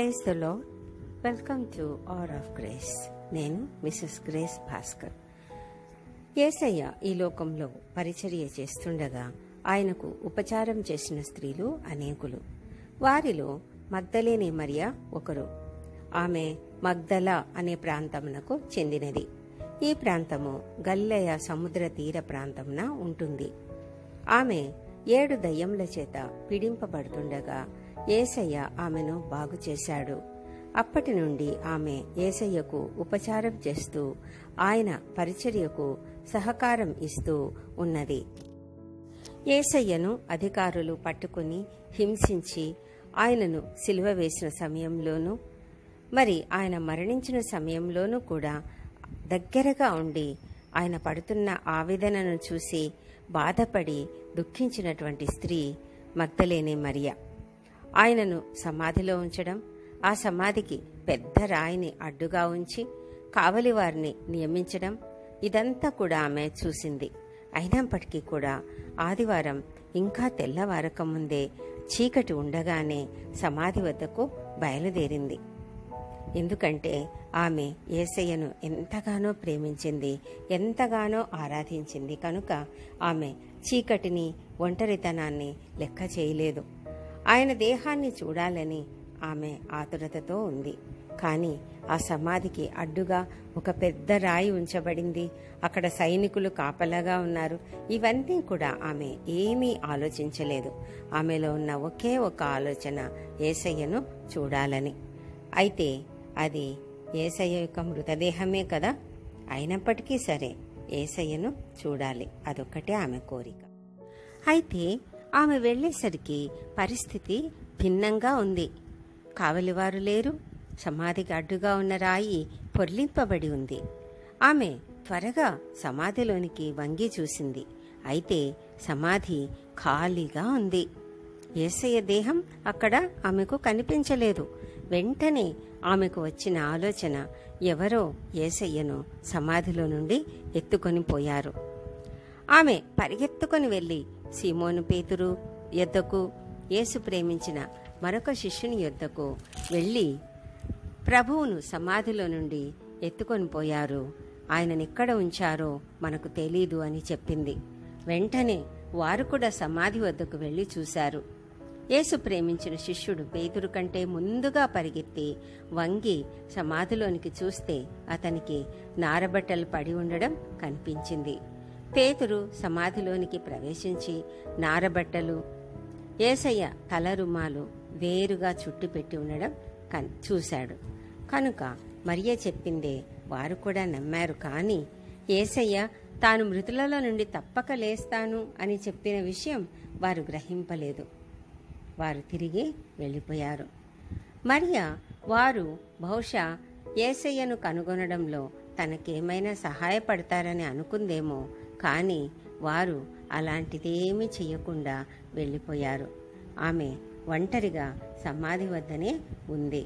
praise the lord welcome to hour of grace నేను Mrs Grace Bhaskar Yesayya ఈ లోకంలో పరిచర్య చేస్తుండగా ఆయనకు ఉపచారం చేసిన స్త్రీలు అనేకులు వారిలో మగ్ధలేని మరియ ఒకరు ఆమె మగ్ధల అనే ప్రాంతమునకు చెందినది ఈ ప్రాంతము గల్లయ సముద్ర తీర ప్రాంతమున ఉంటుంది ఆమె ఏడు దయ్యముల చేత పీడింపబడుతుండగా ఏసయ్య ఆమెను బాగు చేశాడు అప్పటి నుండి ఆమె ఏసయ్యకు ఉపచారం చేస్తూ ఆయన పరిచర్యకు సహకారం ఇస్తూ ఉన్నది ఏసయ్యను అధికారులు పట్టుకుని హింసించి ఆయనను సిలువ వేసిన సమయంలోనూ మరి ఆయన మరణించిన సమయంలోనూ కూడా దగ్గరగా ఉండి ఆయన పడుతున్న ఆవేదనను చూసి బాధపడి దుఃఖించినటువంటి స్త్రీ మగ్ధలేని మరియ ఆయనను సమాధిలో ఉంచడం ఆ సమాధికి పెద్ద రాయిని అడ్డుగా ఉంచి కావలి వారిని నియమించడం ఇదంతా కూడా ఆమె చూసింది అయినప్పటికీ కూడా ఆదివారం ఇంకా తెల్లవారక ముందే చీకటి ఉండగానే సమాధి వద్దకు బయలుదేరింది ఎందుకంటే ఆమె ఏసయ్యను ఎంతగానో ప్రేమించింది ఎంతగానో ఆరాధించింది కనుక ఆమె చీకటిని ఒంటరితనాన్ని లెక్క చేయలేదు ఆయన దేహాన్ని చూడాలని ఆమె ఆతురతతో ఉంది కానీ ఆ సమాధికి అడ్డుగా ఒక పెద్ద రాయి ఉంచబడింది అక్కడ సైనికులు కాపలాగా ఉన్నారు ఇవన్నీ కూడా ఆమె ఏమీ ఆలోచించలేదు ఆమెలో ఉన్న ఒకే ఒక ఆలోచన ఏసయ్యను చూడాలని అయితే అది ఏసయ్య యొక్క మృతదేహమే కదా అయినప్పటికీ సరే ఏసయ్యను చూడాలి అదొక్కటే ఆమె కోరిక అయితే ఆమె వెళ్ళేసరికి పరిస్థితి భిన్నంగా ఉంది కావలివారు లేరు సమాధికి అడ్డుగా ఉన్న రాయి పొర్లింపబడి ఉంది ఆమె త్వరగా సమాధిలోనికి వంగి చూసింది అయితే సమాధి ఖాళీగా ఉంది ఏసయ్య దేహం అక్కడ ఆమెకు కనిపించలేదు వెంటనే ఆమెకు వచ్చిన ఆలోచన ఎవరో ఏసయ్యను సమాధిలో నుండి ఎత్తుకొని పోయారు ఆమె పరిగెత్తుకొని వెళ్లి సీమోను పేతురు యొద్దకు యేసు ప్రేమించిన మరొక శిష్యుని యొద్దకు వెళ్ళి ప్రభువును సమాధిలో నుండి ఎత్తుకొని పోయారు ఆయననెక్కడ ఉంచారో మనకు తెలీదు అని చెప్పింది వెంటనే వారు కూడా సమాధి వద్దకు వెళ్లి చూశారు యేసు ప్రేమించిన శిష్యుడు పేతురు కంటే ముందుగా పరిగెత్తి వంగి సమాధిలోనికి చూస్తే అతనికి నారబట్టలు పడి ఉండడం కనిపించింది పేతురు సమాధిలోనికి ప్రవేశించి నారబట్టలు ఏసయ్య తలరుమాలు వేరుగా చుట్టి పెట్టి ఉండడం కన్ చూశాడు కనుక మరియ చెప్పిందే వారు కూడా నమ్మారు కానీ ఏసయ్య తాను మృతులలో నుండి తప్పక లేస్తాను అని చెప్పిన విషయం వారు గ్రహింపలేదు వారు తిరిగి వెళ్ళిపోయారు మరియ వారు బహుశా ఏసయ్యను కనుగొనడంలో తనకేమైనా సహాయపడతారని అనుకుందేమో కానీ వారు అలాంటిదేమీ చెయ్యకుండా వెళ్ళిపోయారు ఆమె ఒంటరిగా సమాధి వద్దనే ఉంది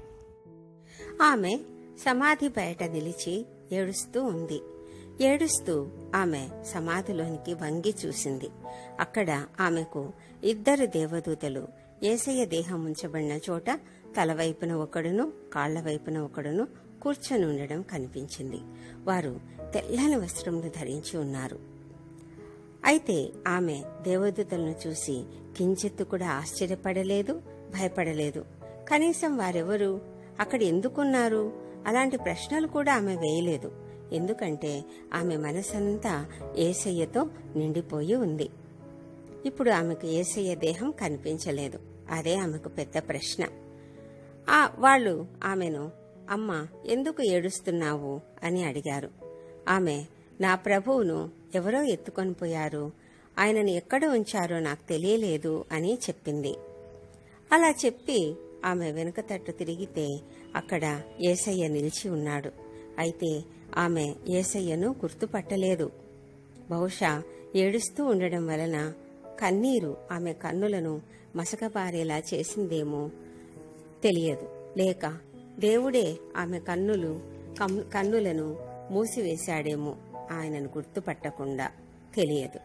ఆమె సమాధి బయట నిలిచి ఏడుస్తూ ఉంది ఏడుస్తూ ఆమె సమాధిలోనికి వంగి చూసింది అక్కడ ఆమెకు ఇద్దరు దేవదూతలు ఏసయ్య దేహం ఉంచబడిన చోట తలవైపున ఒకడును కాళ్ల వైపున ఒకడును కూర్చొని ఉండడం కనిపించింది వారు తెల్లని వస్త్రములు ధరించి ఉన్నారు అయితే ఆమె దేవదూతలను చూసి కించెత్తు కూడా ఆశ్చర్యపడలేదు భయపడలేదు కనీసం వారెవరు అక్కడ ఎందుకున్నారు అలాంటి ప్రశ్నలు కూడా ఆమె వేయలేదు ఎందుకంటే ఆమె మనసంతా ఏసయ్యతో నిండిపోయి ఉంది ఇప్పుడు ఆమెకు ఏసయ్య దేహం కనిపించలేదు అదే ఆమెకు పెద్ద ప్రశ్న ఆ వాళ్ళు ఆమెను అమ్మ ఎందుకు ఏడుస్తున్నావు అని అడిగారు ఆమె నా ప్రభువును ఎవరో ఎత్తుకొని పోయారు ఆయనను ఎక్కడ ఉంచారో నాకు తెలియలేదు అని చెప్పింది అలా చెప్పి ఆమె వెనుక తట్టు తిరిగితే అక్కడ ఏసయ్య నిలిచి ఉన్నాడు అయితే ఆమె ఏసయ్యను గుర్తుపట్టలేదు బహుశా ఏడుస్తూ ఉండడం వలన కన్నీరు ఆమె కన్నులను మసకబారేలా చేసిందేమో తెలియదు లేక దేవుడే ఆమె కన్నులు కమ్- కన్నులను మూసివేశాడేమో ఆయనను గుర్తుపట్టకుండా తెలియదు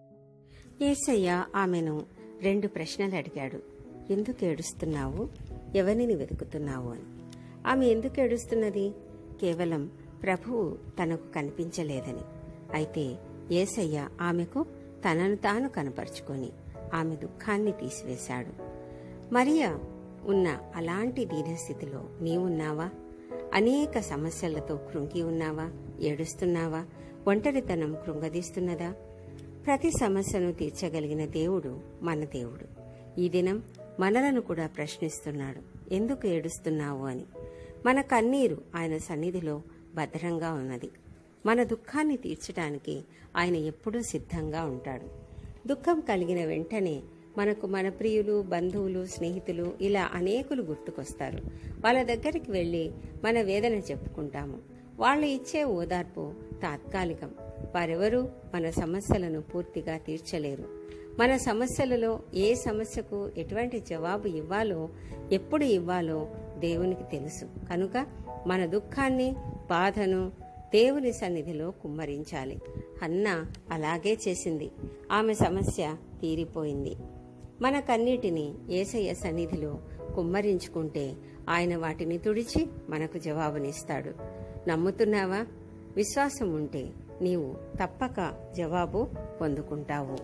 ఏసయ్య ఆమెను రెండు ప్రశ్నలు అడిగాడు ఎందుకు ఏడుస్తున్నావు ఎవరిని వెతుకుతున్నావు అని ఆమె ఎందుకు ఏడుస్తున్నది కేవలం ప్రభువు తనకు కనిపించలేదని అయితే ఏసయ్య ఆమెకు తనను తాను కనపరుచుకొని ఆమె దుఃఖాన్ని తీసివేశాడు మరియా ఉన్న అలాంటి దీనస్థితిలో నీవున్నావా అనేక సమస్యలతో కృంగి ఉన్నావా ఏడుస్తున్నావా ఒంటరితనం కృంగదీస్తున్నదా ప్రతి సమస్యను తీర్చగలిగిన దేవుడు మన దేవుడు ఈ దినం మనలను కూడా ప్రశ్నిస్తున్నాడు ఎందుకు ఏడుస్తున్నావు అని మన కన్నీరు ఆయన సన్నిధిలో భద్రంగా ఉన్నది మన దుఃఖాన్ని తీర్చడానికి ఆయన ఎప్పుడూ సిద్ధంగా ఉంటాడు దుఃఖం కలిగిన వెంటనే మనకు మన ప్రియులు బంధువులు స్నేహితులు ఇలా అనేకులు గుర్తుకొస్తారు వాళ్ళ దగ్గరికి వెళ్ళి మన వేదన చెప్పుకుంటాము వాళ్ళు ఇచ్చే ఓదార్పు తాత్కాలికం వారెవరూ మన సమస్యలను పూర్తిగా తీర్చలేరు మన సమస్యలలో ఏ సమస్యకు ఎటువంటి జవాబు ఇవ్వాలో ఎప్పుడు ఇవ్వాలో దేవునికి తెలుసు కనుక మన దుఃఖాన్ని బాధను దేవుని సన్నిధిలో కుమ్మరించాలి అన్న అలాగే చేసింది ఆమె సమస్య తీరిపోయింది మన కన్నిటిని ఏసయ్య సన్నిధిలో కుమ్మరించుకుంటే ఆయన వాటిని తుడిచి మనకు జవాబునిస్తాడు నమ్ముతున్నావా విశ్వాసం ఉంటే నీవు తప్పక జవాబు పొందుకుంటావు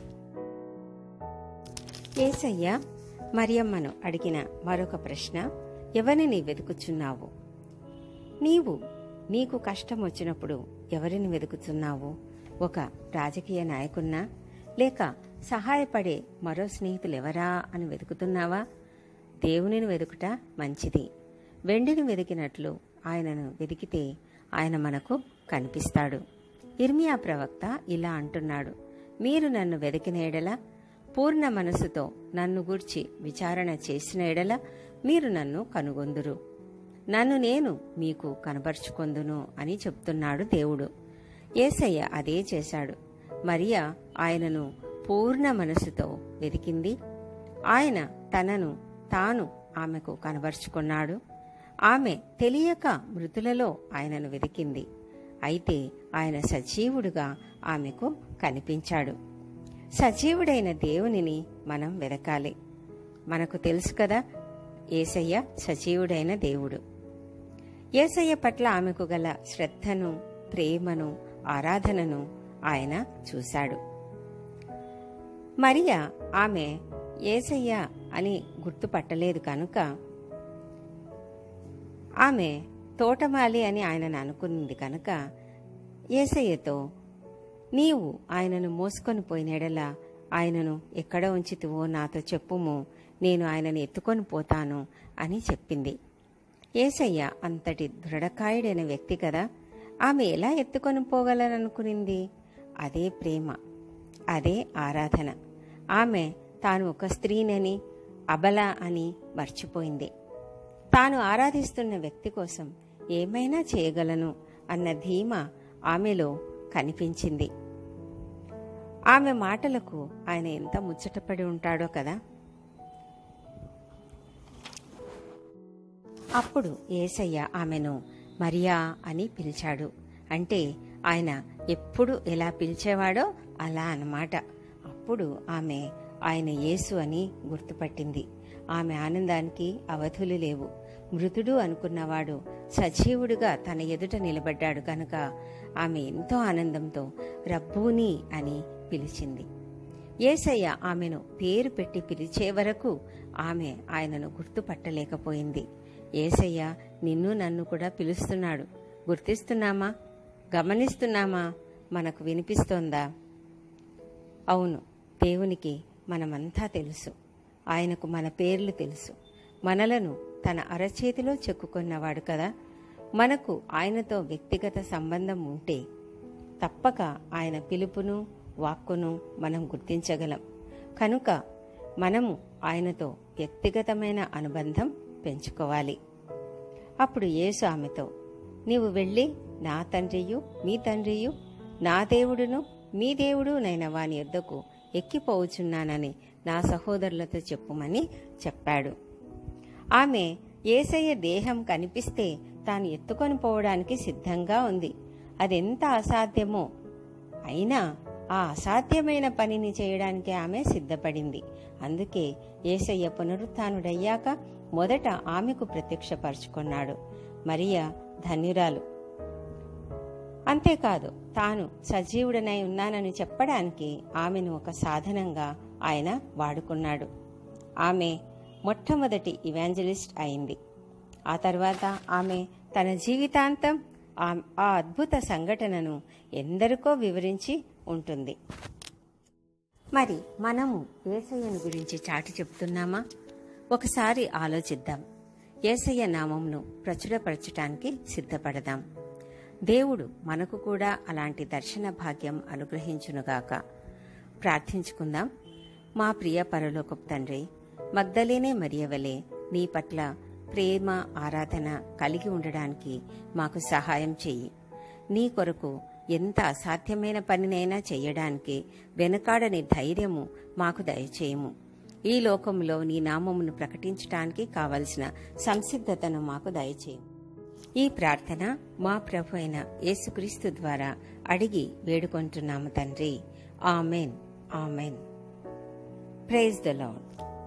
ఏసయ్య మరియమ్మను అడిగిన మరొక ప్రశ్న ఎవరిని వెతుకుచున్నావు నీవు నీకు కష్టం వచ్చినప్పుడు ఎవరిని వెతుకుతున్నావు ఒక రాజకీయ నాయకున్నా లేక సహాయపడే మరో స్నేహితులెవరా అని వెతుకుతున్నావా దేవునిని వెతుకుట మంచిది వెండిని వెతికినట్లు ఆయనను వెతికితే ఆయన మనకు కనిపిస్తాడు ఇర్మియా ప్రవక్త ఇలా అంటున్నాడు మీరు నన్ను వెతికిన ఎడల పూర్ణ మనసుతో నన్ను గూర్చి విచారణ చేసిన ఎడల మీరు నన్ను కనుగొందురు నన్ను నేను మీకు కనబరుచుకొందును అని చెప్తున్నాడు దేవుడు ఏసయ్య అదే చేశాడు మరియా ఆయనను పూర్ణ మనసుతో వెతికింది ఆయన తనను తాను ఆమెకు కనబరుచుకున్నాడు ఆమె తెలియక మృతులలో ఆయనను వెతికింది అయితే ఆయన సజీవుడుగా ఆమెకు కనిపించాడు సజీవుడైన దేవునిని మనం వెదకాలి మనకు తెలుసు కదా ఏసయ్య సజీవుడైన దేవుడు ఏసయ్య పట్ల ఆమెకు గల శ్రద్ధను ప్రేమను ఆరాధనను ఆయన చూశాడు మరియా ఆమె ఏసయ్య అని గుర్తుపట్టలేదు కనుక ఆమె తోటమాలి అని ఆయనను అనుకుంది కనుక ఏసయ్యతో నీవు ఆయనను మోసుకొని పోయినడలా ఆయనను ఎక్కడ ఉంచితివో నాతో చెప్పుము నేను ఆయనను ఎత్తుకొని పోతాను అని చెప్పింది ఏసయ్య అంతటి దృఢకాయుడైన వ్యక్తి కదా ఆమె ఎలా ఎత్తుకొని పోగలననుకునింది అదే ప్రేమ అదే ఆరాధన ఆమె తాను ఒక స్త్రీనని అబల అని మర్చిపోయింది తాను ఆరాధిస్తున్న వ్యక్తి కోసం ఏమైనా చేయగలను అన్న ధీమ ఆమెలో కనిపించింది ఆమె మాటలకు ఆయన ఎంత ముచ్చటపడి ఉంటాడో కదా అప్పుడు ఏసయ్య ఆమెను మరియా అని పిలిచాడు అంటే ఆయన ఎప్పుడు ఎలా పిలిచేవాడో అలా అన్నమాట అప్పుడు ఆమె ఆయన యేసు అని గుర్తుపట్టింది ఆమె ఆనందానికి అవధులు లేవు మృతుడు అనుకున్నవాడు సజీవుడుగా తన ఎదుట నిలబడ్డాడు కనుక ఆమె ఎంతో ఆనందంతో రబ్బూని అని పిలిచింది ఏసయ్య ఆమెను పేరు పెట్టి పిలిచే వరకు ఆమె ఆయనను గుర్తుపట్టలేకపోయింది ఏసయ్య నిన్ను నన్ను కూడా పిలుస్తున్నాడు గుర్తిస్తున్నామా గమనిస్తున్నామా మనకు వినిపిస్తోందా అవును దేవునికి మనమంతా తెలుసు ఆయనకు మన పేర్లు తెలుసు మనలను తన అరచేతిలో చెక్కుకున్నవాడు కదా మనకు ఆయనతో వ్యక్తిగత సంబంధం ఉంటే తప్పక ఆయన పిలుపును వాక్కును మనం గుర్తించగలం కనుక మనము ఆయనతో వ్యక్తిగతమైన అనుబంధం పెంచుకోవాలి అప్పుడు యేసు ఆమెతో నీవు వెళ్ళి నా తండ్రియు మీ తండ్రియు నా దేవుడును మీ దేవుడు నైన వాని యొద్దకు ఎక్కిపోవచున్నానని నా సహోదరులతో చెప్పుమని చెప్పాడు ఆమె ఏసయ్య దేహం కనిపిస్తే తాను ఎత్తుకొని పోవడానికి సిద్ధంగా ఉంది అదెంత అసాధ్యమో అయినా ఆ అసాధ్యమైన పనిని చేయడానికి ఆమె సిద్ధపడింది అందుకే ఏసయ్య పునరుత్డయ్యాక మొదట ఆమెకు ప్రత్యక్షపరుచుకున్నాడు మరియా ధన్యురాలు అంతేకాదు తాను సజీవుడనై ఉన్నానని చెప్పడానికి ఆమెను ఒక సాధనంగా ఆయన వాడుకున్నాడు ఆమె మొట్టమొదటి ఇవాంజలిస్ట్ అయింది ఆ తర్వాత ఆమె తన జీవితాంతం ఆ- ఆ అద్భుత సంఘటనను ఎందరికో వివరించి ఉంటుంది మరి మనము ఏసయ్యను గురించి చాటి చెప్తున్నామా ఒకసారి ఆలోచిద్దాం ఏసయ్య నామంను ప్రచురపరచటానికి సిద్ధపడదాం దేవుడు మనకు కూడా అలాంటి దర్శన భాగ్యం అనుగ్రహించునుగాక ప్రార్థించుకుందాం మా ప్రియ పరలోకపు తండ్రి మగ్ధలేనే మరియవలే నీ పట్ల ప్రేమ ఆరాధన కలిగి ఉండడానికి మాకు సహాయం చెయ్యి నీ కొరకు ఎంత అసాధ్యమైన పనినైనా చెయ్యడానికి వెనుకాడని ధైర్యము మాకు దయచేయము ఈ లోకంలో నీ నామమును ప్రకటించటానికి కావలసిన సంసిద్ధతను మాకు దయచేయము ఈ ప్రార్థన మా ప్రభు అయిన యేసుక్రీస్తు ద్వారా అడిగి వేడుకుంటున్నాము తండ్రి amen amen praise the lord